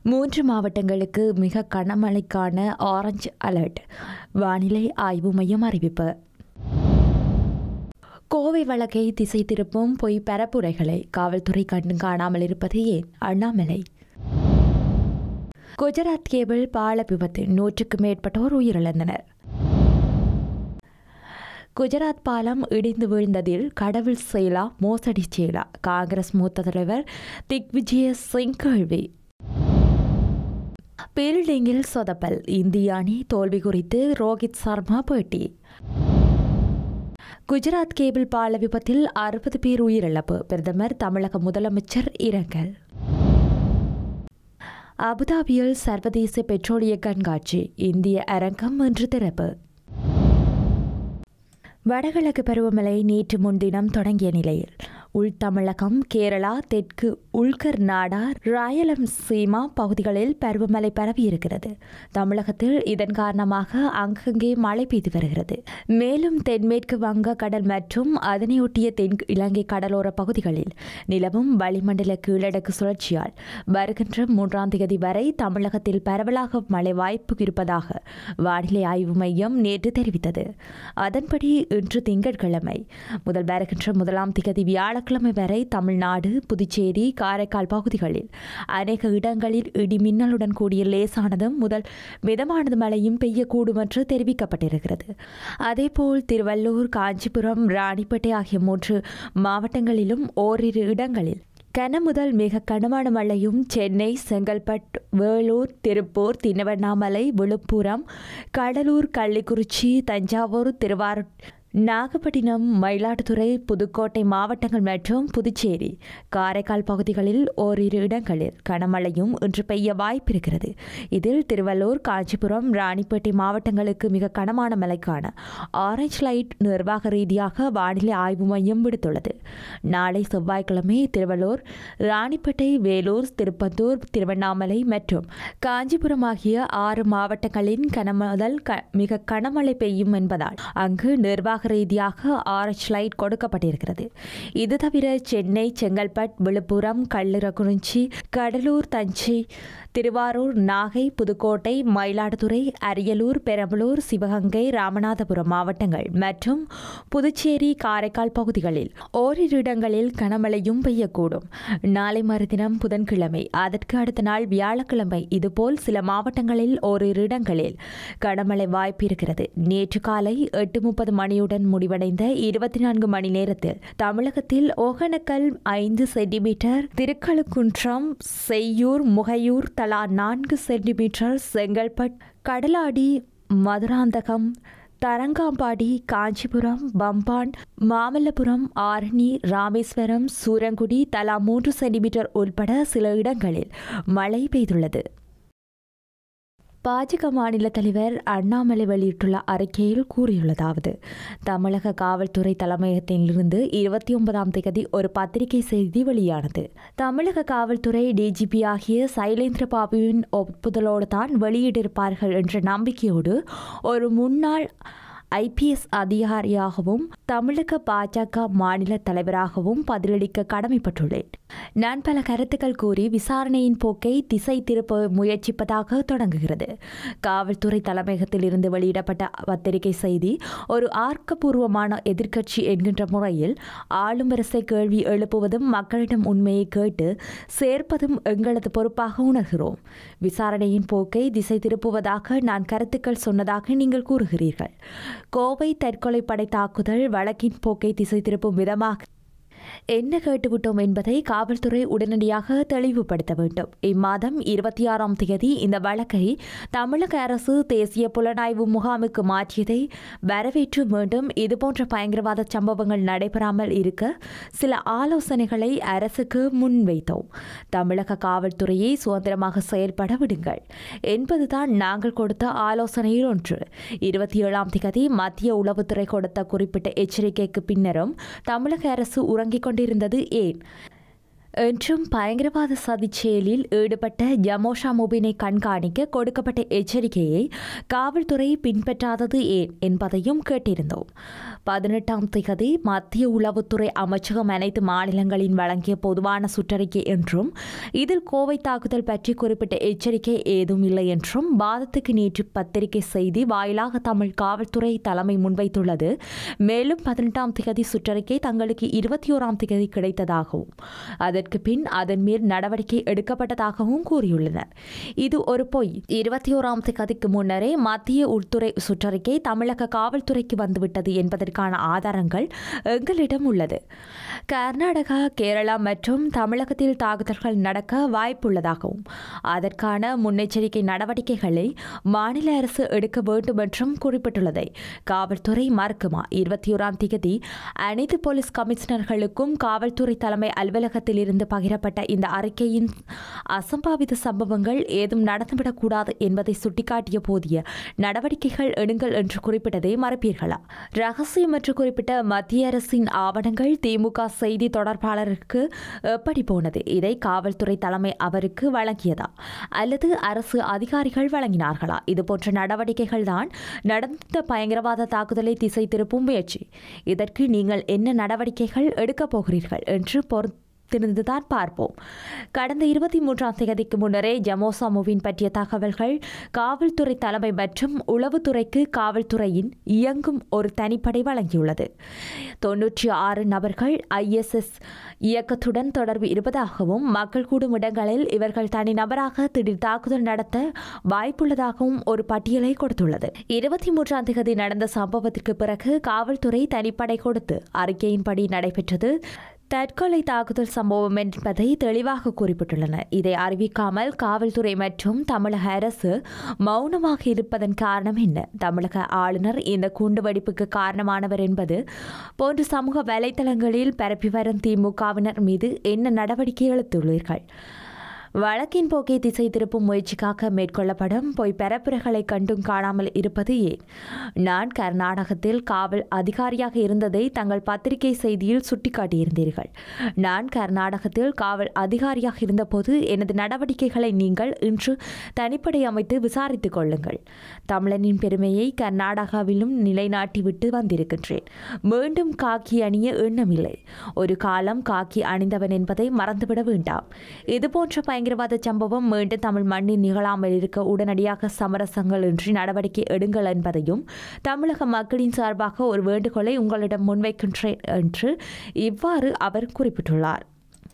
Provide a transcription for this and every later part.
மூன்று மாவட்டங்களுக்கு மிக கனமழைக்கான ஆரஞ்சு அலர்ட் வானிலை ஆய்வு மையம் அறிவிப்பு கோவை வழக்கை திசை திருப்பும் பொய் பரப்புரைகளை காவல்துறை கண்டு காணாமல் இருப்பது ஏன் அண்ணாமலை குஜராத் கேபிள் பால விபத்து நூற்றுக்கும் மேற்பட்டோர் உயிரிழந்தனர் குஜராத் பாலம் இடிந்து வீழ்ந்ததில் கடவுள் செயலா மோசடி செயலா காங்கிரஸ் மூத்த தலைவர் திக்விஜய சிங் கேள்வி பீல்டிங்கில் சொதப்பல் இந்திய அணி தோல்வி குறித்து ரோஹித் சர்மா பேட்டி குஜராத் கேபிள் பால விபத்தில் அறுபது பேர் உயிரிழப்பு பிரதமர் தமிழக முதலமைச்சர் இரங்கல் அபுதாபியில் சர்வதேச பெட்ரோலிய கண்காட்சி இந்திய அரங்கம் இன்று திறப்பு வடகிழக்கு பருவமழை நேற்று முன்தினம் தொடங்கிய நிலையில் உள் தமிழகம் கேரளா தெற்கு உள்கர்நாடா ராயலம் சீமா பகுதிகளில் பருவமழை பரவியிருக்கிறது தமிழகத்தில் இதன் காரணமாக அங்கங்கே மழை பெய்து வருகிறது மேலும் தென்மேற்கு வங்க கடல் மற்றும் அதனையொட்டிய தென் இலங்கை கடலோர பகுதிகளில் நிலவும் வளிமண்டல கீழடக்கு சுழற்சியால் வருகின்ற மூன்றாம் தேதி வரை தமிழகத்தில் பரவலாக மழை வாய்ப்பு இருப்பதாக வானிலை ஆய்வு மையம் நேற்று தெரிவித்தது அதன்படி இன்று திங்கட்கிழமை முதல் வருகின்ற முதலாம் திகதி வியாழக்கிழமை வரை தமிழ்நாடு புதுச்சேரி காரைக்கால் பகுதிகளில் அநேக இடங்களில் இடி மின்னலுடன் கூடிய லேசானதும் முதல் மிதமானது மழையும் பெய்யக்கூடும் என்று தெரிவிக்கப்பட்டிருக்கிறது அதேபோல் திருவள்ளூர் காஞ்சிபுரம் ராணிப்பேட்டை ஆகிய மூன்று மாவட்டங்களிலும் ஓரிரு இடங்களில் கன முதல் மிக கனமான மழையும் சென்னை செங்கல்பட்டு வேலூர் திருப்பூர் திருவண்ணாமலை விழுப்புரம் கடலூர் கள்ளிக்குறிச்சி தஞ்சாவூர் திருவாரூர் நாகப்பட்டினம் மயிலாடுதுறை புதுக்கோட்டை மாவட்டங்கள் மற்றும் புதுச்சேரி காரைக்கால் பகுதிகளில் ஓரிரு இடங்களில் கனமழையும் இன்று பெய்ய வாய்ப்பிருக்கிறது இதில் திருவள்ளூர் காஞ்சிபுரம் ராணிப்பேட்டை மாவட்டங்களுக்கு மிக கனமான மழைக்கான ஆரஞ்ச் லைட் நிர்வாக ரீதியாக வானிலை ஆய்வு மையம் விடுத்துள்ளது நாளை செவ்வாய்க்கிழமை திருவள்ளூர் ராணிப்பேட்டை வேலூர் திருப்பத்தூர் திருவண்ணாமலை மற்றும் காஞ்சிபுரம் ஆகிய ஆறு மாவட்டங்களின் கனமுதல் க மிக கனமழை பெய்யும் என்பதால் அங்கு நிர்வாக ரீதியாக ஆரஞ்ச் லைட் கொடுக்கப்பட்டிருக்கிறது இது தவிர சென்னை செங்கல்பட் விழுப்புரம் கள்ளக்குறிச்சி கடலூர் தஞ்சை திருவாரூர் நாகை புதுக்கோட்டை மயிலாடுதுறை அரியலூர் பெரம்பலூர் சிவகங்கை ராமநாதபுரம் மாவட்டங்கள் மற்றும் புதுச்சேரி காரைக்கால் பகுதிகளில் ஓரிரு இடங்களில் கனமழையும் பெய்யக்கூடும் நாளை மறுதினம் புதன்கிழமை அதற்கு அடுத்த நாள் வியாழக்கிழமை இதுபோல் சில மாவட்டங்களில் ஓரிரு இடங்களில் கனமழை வாய்ப்பு இருக்கிறது நேற்று காலை எட்டு முப்பது மணியுடன் முடிவடைந்த இருபத்தி நான்கு மணி நேரத்தில் தமிழகத்தில் ஒகனக்கல் ஐந்து சென்டிமீட்டர் திருக்கழுக்குன்றம் செய்யூர் முகையூர் தலா நான்கு சென்டிமீட்டர் செங்கல்பட் கடலாடி மதுராந்தகம் தரங்காம்பாடி காஞ்சிபுரம் பம்பான் மாமல்லபுரம் ஆரணி ராமேஸ்வரம் சூரங்குடி தலா மூன்று சென்டிமீட்டர் உட்பட சில இடங்களில் மழை பெய்துள்ளது பாஜக மாநில தலைவர் அண்ணாமலை வெளியிட்டுள்ள அறிக்கையில் கூறியுள்ளதாவது தமிழக காவல்துறை தலைமையகத்திலிருந்து இருபத்தி ஒன்பதாம் தேதி ஒரு பத்திரிகை செய்தி வெளியானது தமிழக காவல்துறை டிஜிபி ஆகிய சைலேந்திர பாபுவின் ஒப்புதலோடு தான் வெளியிட்டிருப்பார்கள் என்ற நம்பிக்கையோடு ஒரு முன்னாள் ஐபிஎஸ் அதிகாரியாகவும் தமிழக பாஜக மாநில தலைவராகவும் பதிலளிக்க கடமைப்பட்டுள்ளேன் நான் பல கருத்துக்கள் கூறி விசாரணையின் போக்கை திசை திருப்ப முயற்சிப்பதாக தொடங்குகிறது காவல்துறை தலைமையகத்தில் இருந்து வெளியிடப்பட்ட பத்திரிகை செய்தி ஒரு ஆக்கப்பூர்வமான எதிர்க்கட்சி என்கின்ற முறையில் ஆளும் அரசை கேள்வி எழுப்புவதும் மக்களிடம் உண்மையை கேட்டு சேர்ப்பதும் எங்களது பொறுப்பாக உணர்கிறோம் விசாரணையின் போக்கை திசை திருப்புவதாக நான் கருத்துக்கள் சொன்னதாக நீங்கள் கூறுகிறீர்கள் கோவை தற்கொலை படை தாக்குதல் வழக்கின் போக்கை திசை திருப்பும் விதமாக என்ன கேட்டுவிட்டோம் என்பதை காவல்துறை உடனடியாக தெளிவுபடுத்த வேண்டும் இம்மாதம் இருபத்தி ஆறாம் தேதி இந்த வழக்கை தமிழக அரசு தேசிய புலனாய்வு முகாமுக்கு மாற்றியதை வரவேற்று மீண்டும் இதுபோன்ற பயங்கரவாத சம்பவங்கள் நடைபெறாமல் இருக்க சில ஆலோசனைகளை அரசுக்கு முன்வைத்தோம் தமிழக காவல்துறையை சுதந்திரமாக செயல்பட விடுங்கள் என்பதுதான் நாங்கள் கொடுத்த ஆலோசனையில் ஒன்று இருபத்தி ஏழாம் தேதி மத்திய உளவுத்துறை கொடுத்த குறிப்பிட்ட எச்சரிக்கைக்கு பின்னரும் தமிழக அரசு உறங்கிக் கொண்டிருந்தது ஏன் என்றும் பயங்கரவாத சதிச் செயலில் ஈடுபட்ட ஜமோஷா முபினை கண்காணிக்க கொடுக்கப்பட்ட எச்சரிக்கையை காவல்துறை பின்பற்றாதது ஏன் என்பதையும் கேட்டிருந்தோம் பதினெட்டாம் திகதி மத்திய உளவுத்துறை அமைச்சகம் அனைத்து மாநிலங்களின் வழங்கிய பொதுவான சுற்றறிக்கை என்றும் இதில் கோவை தாக்குதல் பற்றி குறிப்பிட்ட எச்சரிக்கை ஏதும் இல்லை என்றும் வாதத்துக்கு நேற்று பத்திரிகை செய்தி வாயிலாக தமிழ் காவல்துறை தலைமை முன்வைத்துள்ளது மேலும் பதினெட்டாம் திகதி சுற்றறிக்கை தங்களுக்கு இருபத்தி ஓராம் திகதி கிடைத்ததாகவும் அதற்கு பின் அதன் மேல் நடவடிக்கை எடுக்கப்பட்டதாகவும் கூறியுள்ளனர் இது ஒரு பொய் இருபத்தி ஓராம் திகதிக்கு முன்னரே மத்திய உள்துறை சுற்றறிக்கை தமிழக காவல்துறைக்கு வந்துவிட்டது என்பதற்கான ஆதாரங்கள் எங்களிடம் உள்ளது கர்நாடகா கேரளா மற்றும் தமிழகத்தில் தாக்குதல்கள் நடக்க வாய்ப்புள்ளதாகவும் அதற்கான முன்னெச்சரிக்கை நடவடிக்கைகளை மாநில அரசு எடுக்க வேண்டும் என்றும் குறிப்பிட்டுள்ளதை காவல்துறை மறுக்குமா இருபத்தி ஓராம் திகதி அனைத்து போலீஸ் கமிஷனர்களுக்கும் காவல்துறை தலைமை அலுவலகத்தில் இருந்து பகிரப்பட்ட இந்த அறிக்கையின் அசம்பாவித சம்பவங்கள் ஏதும் நடந்துவிடக்கூடாது என்பதை சுட்டிக்காட்டிய போதிய நடவடிக்கைகள் எடுங்கள் என்று குறிப்பிட்டதை மறப்பீர்களா ரகசியம் என்று குறிப்பிட்ட மத்திய அரசின் ஆவணங்கள் திமுக செய்தி தொடர்பாளருக்கு எப்படி போனது இதை காவல்துறை தலைமை அவருக்கு வழங்கியதா அல்லது அரசு அதிகாரிகள் வழங்கினார்களா இதுபோன்ற நடவடிக்கைகள் தான் நடந்த பயங்கரவாத தாக்குதலை திசை திருப்பும் முயற்சி இதற்கு நீங்கள் என்ன நடவடிக்கைகள் எடுக்கப் போகிறீர்கள் என்று பொறுத்து திறந்துதான் பார்ப்போம் கடந்த இருபத்தி மூன்றாம் தேதிக்கு முன்னரே ஜமோசாமுவின் பற்றிய தகவல்கள் காவல்துறை தலைமை மற்றும் உளவுத்துறைக்கு காவல்துறையின் இயங்கும் ஒரு தனிப்படை வழங்கியுள்ளது தொன்னூற்றி ஆறு நபர்கள் ஐஎஸ்எஸ் இயக்கத்துடன் தொடர்பு இருப்பதாகவும் மக்கள் கூடும் இடங்களில் இவர்கள் தனிநபராக திடீர் தாக்குதல் நடத்த வாய்ப்புள்ளதாகவும் ஒரு பட்டியலை கொடுத்துள்ளது இருபத்தி மூன்றாம் தேதி நடந்த சம்பவத்திற்கு பிறகு காவல்துறை தனிப்படை கொடுத்து அறிக்கையின்படி நடைபெற்றது தற்கொலை தாக்குதல் சம்பவம் என்பதை தெளிவாக குறிப்பிட்டுள்ளனர் இதை அறிவிக்காமல் காவல்துறை மற்றும் தமிழக அரசு மௌனமாக இருப்பதன் காரணம் என்ன தமிழக ஆளுநர் இந்த குண்டுவெடிப்புக்கு காரணமானவர் என்பது போன்ற சமூக வலைதளங்களில் பரப்பி வரும் திமுகவினர் மீது என்ன நடவடிக்கை எடுத்துள்ளீர்கள் வழக்கின் போக்கை திசை திருப்பும் முயற்சிக்காக மேற்கொள்ளப்படும் பொய் பரப்புரைகளை கண்டும் காணாமல் இருப்பது ஏன் நான் கர்நாடகத்தில் காவல் அதிகாரியாக இருந்ததை தங்கள் பத்திரிகை செய்தியில் சுட்டிக்காட்டியிருந்தீர்கள் நான் கர்நாடகத்தில் காவல் அதிகாரியாக இருந்தபோது எனது நடவடிக்கைகளை நீங்கள் இன்று தனிப்படை அமைத்து விசாரித்துக் கொள்ளுங்கள் தமிழனின் பெருமையை கர்நாடகாவிலும் நிலைநாட்டிவிட்டு வந்திருக்கின்றேன் மீண்டும் காக்கி அணிய எண்ணமில்லை ஒரு காலம் காக்கி அணிந்தவன் என்பதை மறந்துவிட வேண்டாம் இதுபோன்ற பயங்கரவாத சம்பவம் மீண்டும் தமிழ் மண்ணில் நிகழாமல் இருக்க உடனடியாக சமரசங்கள் இன்றி நடவடிக்கை எடுங்கள் என்பதையும் தமிழக மக்களின் சார்பாக ஒரு வேண்டுகோளை உங்களிடம் முன்வைக்கின்றேன் என்று இவ்வாறு அவர் குறிப்பிட்டுள்ளார்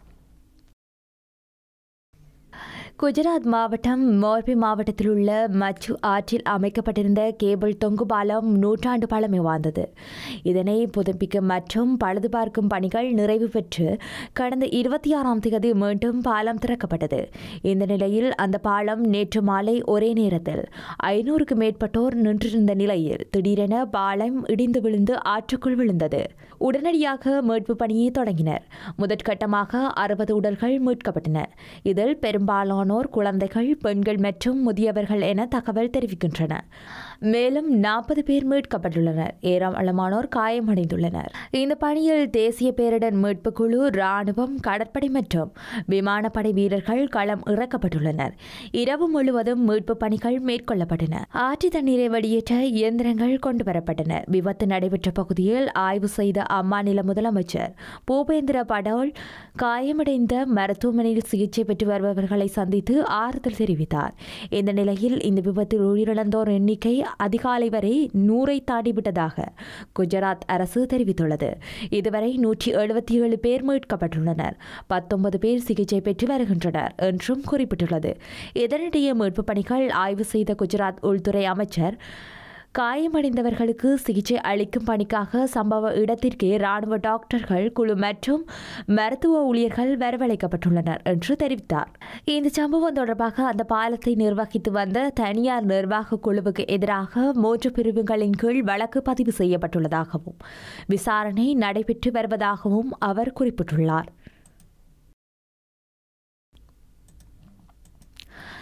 குஜராத் மாவட்டம் மோர்பி மாவட்டத்தில் உள்ள மச்சு ஆற்றில் அமைக்கப்பட்டிருந்த கேபிள் தொங்கு பாலம் நூற்றாண்டு பழமை வாழ்ந்தது இதனை புதுப்பிக்கும் மற்றும் பழுது பார்க்கும் பணிகள் நிறைவு பெற்று கடந்த இருபத்தி ஆறாம் தேதி மீண்டும் பாலம் திறக்கப்பட்டது இந்த நிலையில் அந்த பாலம் நேற்று மாலை ஒரே நேரத்தில் ஐநூறுக்கு மேற்பட்டோர் நின்றிருந்த நிலையில் திடீரென பாலம் இடிந்து விழுந்து ஆற்றுக்குள் விழுந்தது உடனடியாக மீட்பு பணியை தொடங்கினர் முதற்கட்டமாக அறுபது உடல்கள் மீட்கப்பட்டன இதில் பெரும்பாலான பெரும்பாலானோர் குழந்தைகள் பெண்கள் மற்றும் முதியவர்கள் என தகவல் தெரிவிக்கின்றன மேலும் நாற்பது பேர் மீட்கப்பட்டுள்ளனர் ஏராளமானோர் காயமடைந்துள்ளனர் இந்த பணியில் தேசிய பேரிடர் மீட்பு குழு ராணுவம் கடற்படை மற்றும் விமானப்படை வீரர்கள் களம் இறக்கப்பட்டுள்ளனர் இரவு முழுவதும் மீட்பு பணிகள் மேற்கொள்ளப்பட்டன ஆற்று தண்ணீரை வெளியேற்ற இயந்திரங்கள் கொண்டு வரப்பட்டன விபத்து நடைபெற்ற பகுதியில் ஆய்வு செய்த அம்மாநில முதலமைச்சர் பூபேந்திர படோல் காயமடைந்த மருத்துவமனையில் சிகிச்சை பெற்று வருபவர்களை சந்தித்து ஆறுதல் தெரிவித்தார் இந்த நிலையில் இந்த விபத்தில் உயிரிழந்தோர் எண்ணிக்கை அதிகாலை வரை நூறை தாண்டிவிட்டதாக குஜராத் அரசு தெரிவித்துள்ளது இதுவரை நூற்றி எழுபத்தி ஏழு பேர் மீட்கப்பட்டுள்ளனர் பத்தொன்பது பேர் சிகிச்சை பெற்று வருகின்றனர் என்றும் குறிப்பிட்டுள்ளது இதனிடையே மீட்பு பணிகள் ஆய்வு செய்த குஜராத் உள்துறை அமைச்சர் காயமடைந்தவர்களுக்கு சிகிச்சை அளிக்கும் பணிக்காக சம்பவ இடத்திற்கு ராணுவ டாக்டர்கள் குழு மற்றும் மருத்துவ ஊழியர்கள் வரவழைக்கப்பட்டுள்ளனர் என்று தெரிவித்தார் இந்த சம்பவம் தொடர்பாக அந்த பாலத்தை நிர்வகித்து வந்த தனியார் நிர்வாக குழுவுக்கு எதிராக மூன்று பிரிவுகளின் கீழ் வழக்கு பதிவு செய்யப்பட்டுள்ளதாகவும் விசாரணை நடைபெற்று வருவதாகவும் அவர் குறிப்பிட்டுள்ளார்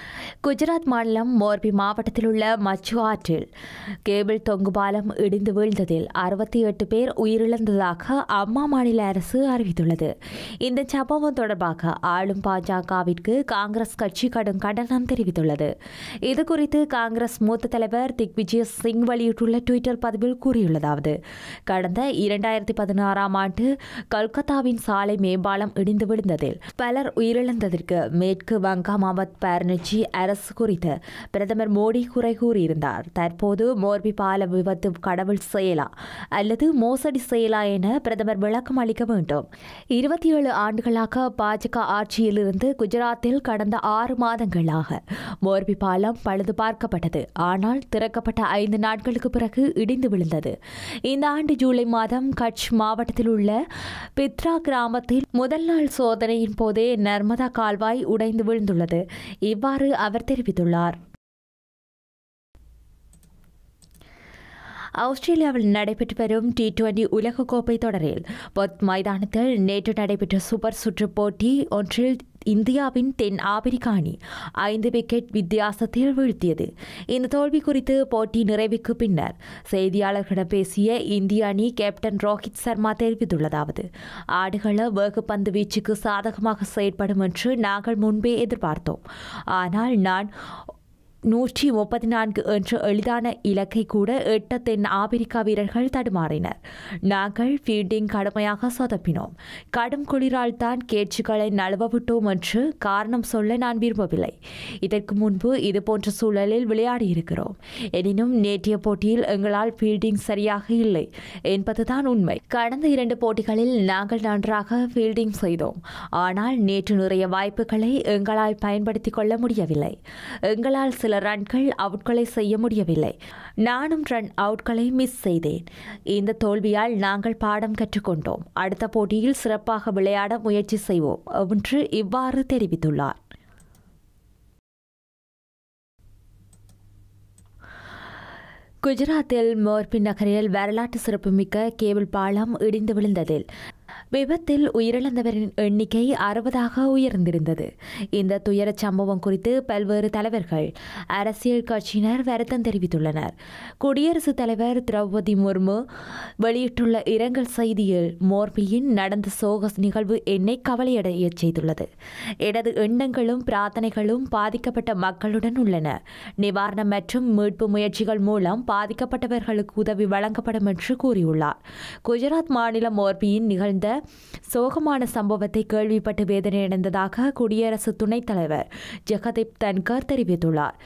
குஜராத் மாநிலம் மோர்பி மாவட்டத்தில் உள்ள மச்சு ஆற்றில் கேபிள் தொங்கு பாலம் இடிந்து வீழ்ந்ததில் அறுபத்தி எட்டு பேர் உயிரிழந்ததாக அம்மா மாநில அரசு அறிவித்துள்ளது இந்த சம்பவம் தொடர்பாக ஆளும் பாஜகவிற்கு காங்கிரஸ் கட்சி கடும் கண்டனம் தெரிவித்துள்ளது இதுகுறித்து காங்கிரஸ் மூத்த தலைவர் திக்விஜய் சிங் வெளியிட்டுள்ள டுவிட்டர் பதிவில் கூறியுள்ளதாவது கடந்த இரண்டாயிரத்தி பதினாறாம் ஆண்டு கல்கத்தாவின் சாலை மேம்பாலம் இடிந்து விழுந்ததில் பலர் உயிரிழந்ததற்கு மேற்கு வங்கா மாவத் பாரனஜி அரசு குறித்து பிரதமர் மோடி குறை கூறியிருந்தார் தற்போது மோர்பி பால விபத்து கடவுள் செயலா அல்லது மோசடி செயலா என பிரதமர் விளக்கம் அளிக்க வேண்டும் இருபத்தி ஏழு ஆண்டுகளாக பாஜக ஆட்சியிலிருந்து குஜராத்தில் கடந்த ஆறு மாதங்களாக மோர்பி பாலம் பழுது பார்க்கப்பட்டது ஆனால் திறக்கப்பட்ட ஐந்து நாட்களுக்கு பிறகு இடிந்து விழுந்தது இந்த ஆண்டு ஜூலை மாதம் கட்ச் மாவட்டத்தில் உள்ள பித்ரா கிராமத்தில் முதல் நாள் சோதனையின் போதே நர்மதா கால்வாய் உடைந்து விழுந்துள்ளது இவ்வாறு அவர் தெரிவித்துள்ளார் ஆஸ்திரேலியாவில் நடைபெற்று வரும் டி டுவெண்டி உலகக்கோப்பை தொடரில் பொத் மைதானத்தில் நேற்று நடைபெற்ற சூப்பர் சுற்றுப் போட்டி ஒன்றில் இந்தியாவின் தென் ஆப்பிரிக்க அணி ஐந்து விக்கெட் வித்தியாசத்தில் வீழ்த்தியது இந்த தோல்வி குறித்து போட்டி நிறைவுக்கு பின்னர் செய்தியாளர்களிடம் பேசிய இந்திய அணி கேப்டன் ரோஹித் சர்மா தெரிவித்துள்ளதாவது ஆடுகள வேகப்பந்து வீச்சுக்கு சாதகமாக செயற்படும் என்று நாங்கள் முன்பே எதிர்பார்த்தோம் ஆனால் நான் நூற்றி முப்பத்தி நான்கு என்ற எளிதான இலக்கை கூட எட்ட தென் ஆப்பிரிக்கா வீரர்கள் தடுமாறினர் நாங்கள் ஃபீல்டிங் கடுமையாக சொதப்பினோம் கடும் குளிரால் தான் கேட்சுகளை நழுவ விட்டோம் என்று காரணம் சொல்ல நான் விரும்பவில்லை இதற்கு முன்பு இதுபோன்ற சூழலில் விளையாடியிருக்கிறோம் எனினும் நேற்றைய போட்டியில் எங்களால் ஃபீல்டிங் சரியாக இல்லை என்பதுதான் உண்மை கடந்த இரண்டு போட்டிகளில் நாங்கள் நன்றாக ஃபீல்டிங் செய்தோம் ஆனால் நேற்று நிறைய வாய்ப்புகளை எங்களால் பயன்படுத்திக் கொள்ள முடியவில்லை எங்களால் சில ரன்கள் அவுட்களை செய்ய முடியவில்லை நானும் ரன் அவுட்களை மிஸ் செய்தேன் இந்த தோல்வியால் நாங்கள் பாடம் கற்றுக்கொண்டோம் அடுத்த போட்டியில் சிறப்பாக விளையாட முயற்சி செய்வோம் என்று இவ்வாறு தெரிவித்துள்ளார் குஜராத்தில் மோர்பி நகரில் வரலாற்று சிறப்புமிக்க கேபிள் பாலம் இடிந்து விழுந்ததில் விபத்தில் உயிரிழந்தவரின் எண்ணிக்கை அறுபதாக உயர்ந்திருந்தது இந்த துயரச் சம்பவம் குறித்து பல்வேறு தலைவர்கள் அரசியல் கட்சியினர் வருத்தம் தெரிவித்துள்ளனர் குடியரசுத் தலைவர் திரௌபதி முர்மு வெளியிட்டுள்ள இரங்கல் செய்தியில் மோர்பியின் நடந்த சோக நிகழ்வு என்னை கவலையடையச் செய்துள்ளது எனது எண்ணங்களும் பிரார்த்தனைகளும் பாதிக்கப்பட்ட மக்களுடன் உள்ளன நிவாரணம் மற்றும் மீட்பு முயற்சிகள் மூலம் பாதிக்கப்பட்டவர்களுக்கு உதவி வழங்கப்படும் என்று கூறியுள்ளார் குஜராத் மாநிலம் மோர்பியின் நிகழ்ந்த சோகமான சம்பவத்தை கேள்விப்பட்டு வேதனையடைந்ததாக குடியரசு துணைத் தலைவர் ஜெகதீப் தன்கர் தெரிவித்துள்ளார்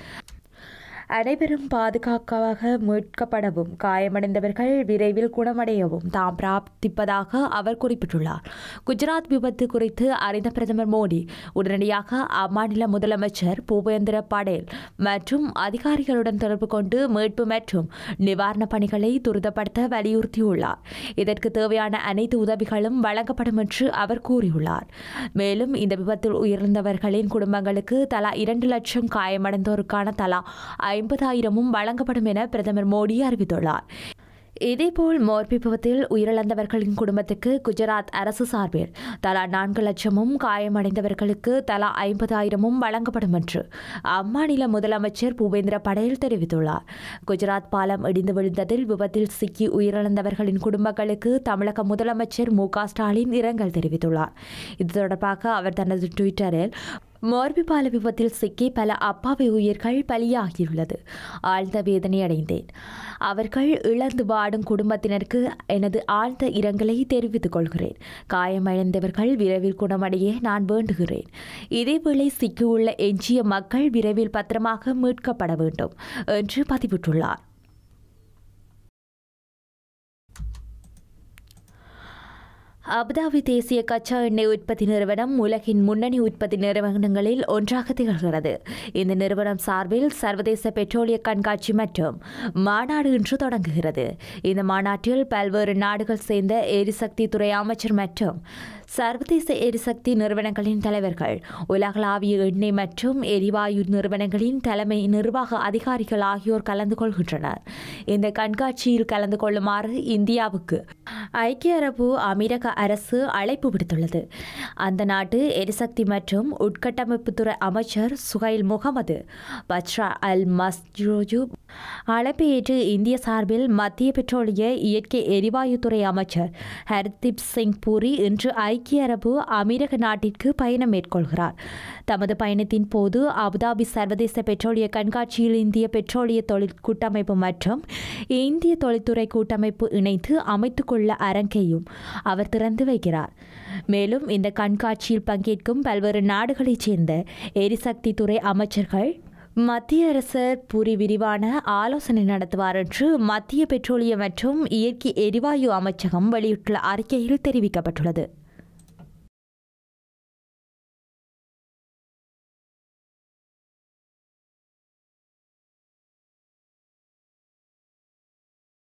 அனைவரும் பாதுகாப்பாக மீட்கப்படவும் காயமடைந்தவர்கள் விரைவில் குணமடையவும் தாம் பிரார்த்திப்பதாக அவர் குறிப்பிட்டுள்ளார் குஜராத் விபத்து குறித்து அறிந்த பிரதமர் மோடி உடனடியாக அம்மாநில முதலமைச்சர் பூபேந்திர படேல் மற்றும் அதிகாரிகளுடன் தொடர்பு கொண்டு மீட்பு மற்றும் நிவாரணப் பணிகளை துரிதப்படுத்த வலியுறுத்தியுள்ளார் இதற்கு தேவையான அனைத்து உதவிகளும் வழங்கப்படும் என்று அவர் கூறியுள்ளார் மேலும் இந்த விபத்தில் உயிரிழந்தவர்களின் குடும்பங்களுக்கு தலா இரண்டு லட்சம் காயமடைந்தோருக்கான தலா ஐம்பதாயிரமும் வழங்கப்படும் என பிரதமர் மோடி அறிவித்துள்ளார் இதேபோல் மோர்பி விபத்தில் உயிரிழந்தவர்களின் குடும்பத்துக்கு குஜராத் அரசு சார்பில் தலா நான்கு லட்சமும் காயமடைந்தவர்களுக்கு தலா ஐம்பதாயிரமும் வழங்கப்படும் என்று அம்மாநில முதலமைச்சர் பூபேந்திர படேல் தெரிவித்துள்ளார் குஜராத் பாலம் இடிந்து விழுந்ததில் விபத்தில் சிக்கி உயிரிழந்தவர்களின் குடும்பங்களுக்கு தமிழக முதலமைச்சர் மு க ஸ்டாலின் இரங்கல் தெரிவித்துள்ளார் இது தொடர்பாக அவர் தனது ட்விட்டரில் மோர்பி பால விபத்தில் சிக்கி பல அப்பாவி உயிர்கள் பலியாகியுள்ளது ஆழ்ந்த வேதனை அடைந்தேன் அவர்கள் இழந்து வாடும் குடும்பத்தினருக்கு எனது ஆழ்ந்த இரங்கலை தெரிவித்துக் கொள்கிறேன் காயமடைந்தவர்கள் விரைவில் குணமடைய நான் வேண்டுகிறேன் இதேவேளை சிக்கியுள்ள எஞ்சிய மக்கள் விரைவில் பத்திரமாக மீட்கப்பட வேண்டும் என்று பதிவிட்டுள்ளார் அபுதாபி தேசிய கச்சா எண்ணெய் உற்பத்தி நிறுவனம் உலகின் முன்னணி உற்பத்தி நிறுவனங்களில் ஒன்றாக திகழ்கிறது இந்த நிறுவனம் சார்பில் சர்வதேச பெட்ரோலிய கண்காட்சி மற்றும் மாநாடு இன்று தொடங்குகிறது இந்த மாநாட்டில் பல்வேறு நாடுகள் சேர்ந்த எரிசக்தி துறை அமைச்சர் மற்றும் சர்வதேச எரிசக்தி நிறுவனங்களின் தலைவர்கள் உலகளாவிய எண்ணெய் மற்றும் எரிவாயு நிறுவனங்களின் தலைமை நிர்வாக அதிகாரிகள் ஆகியோர் கலந்து கொள்கின்றனர் இந்த கண்காட்சியில் கலந்து கொள்ளுமாறு இந்தியாவுக்கு ஐக்கிய அரபு அமீரக அரசு அழைப்பு விடுத்துள்ளது அந்த நாட்டு எரிசக்தி மற்றும் உட்கட்டமைப்புத்துறை அமைச்சர் சுகைல் முகமது பச்ரா அல் மஸ்ஜூஜு அழைப்பை ஏற்று இந்திய சார்பில் மத்திய பெட்ரோலிய இயற்கை எரிவாயுத்துறை அமைச்சர் ஹர்தீப் சிங் பூரி இன்று ஐக்கிய அரபு அமீரக நாட்டிற்கு பயணம் மேற்கொள்கிறார் தமது பயணத்தின் போது அபுதாபி சர்வதேச பெட்ரோலிய கண்காட்சியில் இந்திய பெட்ரோலிய தொழில் கூட்டமைப்பு மற்றும் இந்திய தொழில்துறை கூட்டமைப்பு இணைந்து அமைத்துக்கொள்ள அரங்கையும் அவர் திறந்து வைக்கிறார் மேலும் இந்த கண்காட்சியில் பங்கேற்கும் பல்வேறு நாடுகளைச் சேர்ந்த எரிசக்தி துறை அமைச்சர்கள் மத்திய அரசர் பூரி விரிவான ஆலோசனை நடத்துவார் என்று மத்திய பெட்ரோலிய மற்றும் இயற்கை எரிவாயு அமைச்சகம் வெளியிட்டுள்ள அறிக்கையில் தெரிவிக்கப்பட்டுள்ளது